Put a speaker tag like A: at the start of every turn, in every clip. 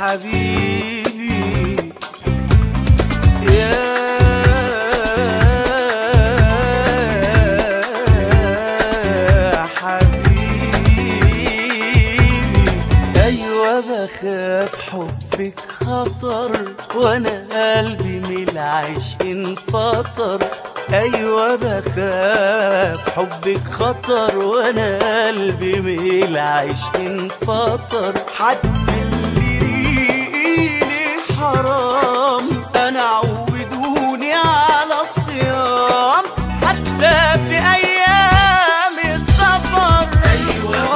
A: حبيبي يا حبيبي ايوه بخاف حبك خطر وانا قلبي من العيش انفطر ايوه بخاف حبك خطر وانا قلبي من العيش انفطر حد اللي ريقي حرام انا عودوني على الصيام حتى في ايام السفر ايوه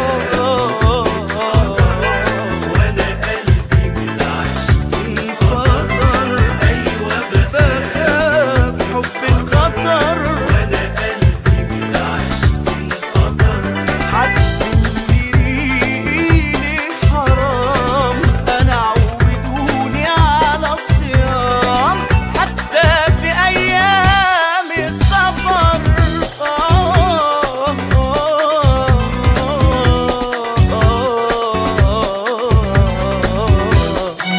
A: وانا قلبي بالعشق انفطر ايوه بخاف حبك خطر وانا قلبي بالعشق انفطر حد اللي ريقي حرام انا عودوني على الصيام حتى في ايام السفر آه آه آه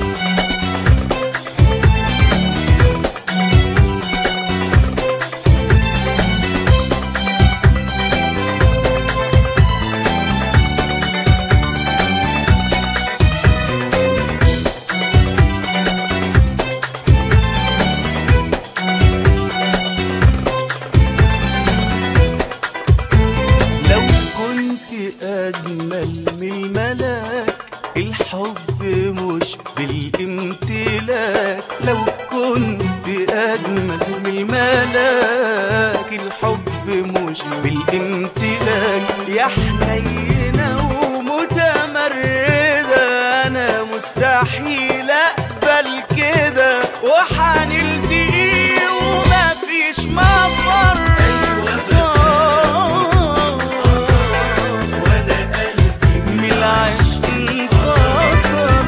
A: لو كنت أجمل من الملاك الحب مش بالامتلاك لو كنت أجمل من الملاك الحب مش بالامتلاك يا حنينة ومتمردة أنا مستحيل أقبل كده وحنلتقي ومفيش مفر من العشق انفطر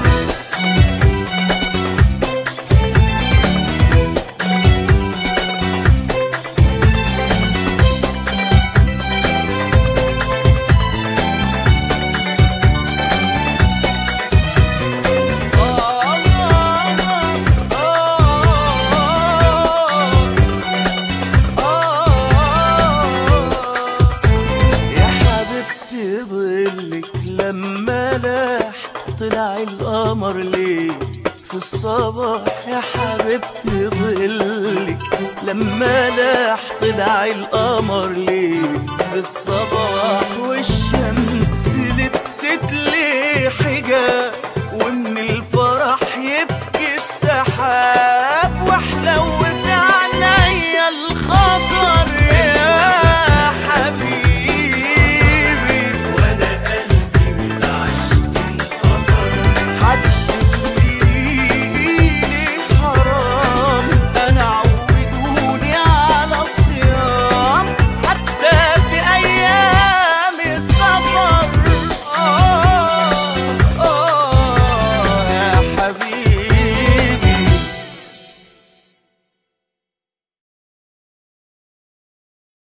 A: يا حبيبتي ظلك لما لاح طلع القمر ليه في الصباح يا حبيبتي ظلك لما لاح طلع القمر ليه في الصباح والشمس لبست لي حجاب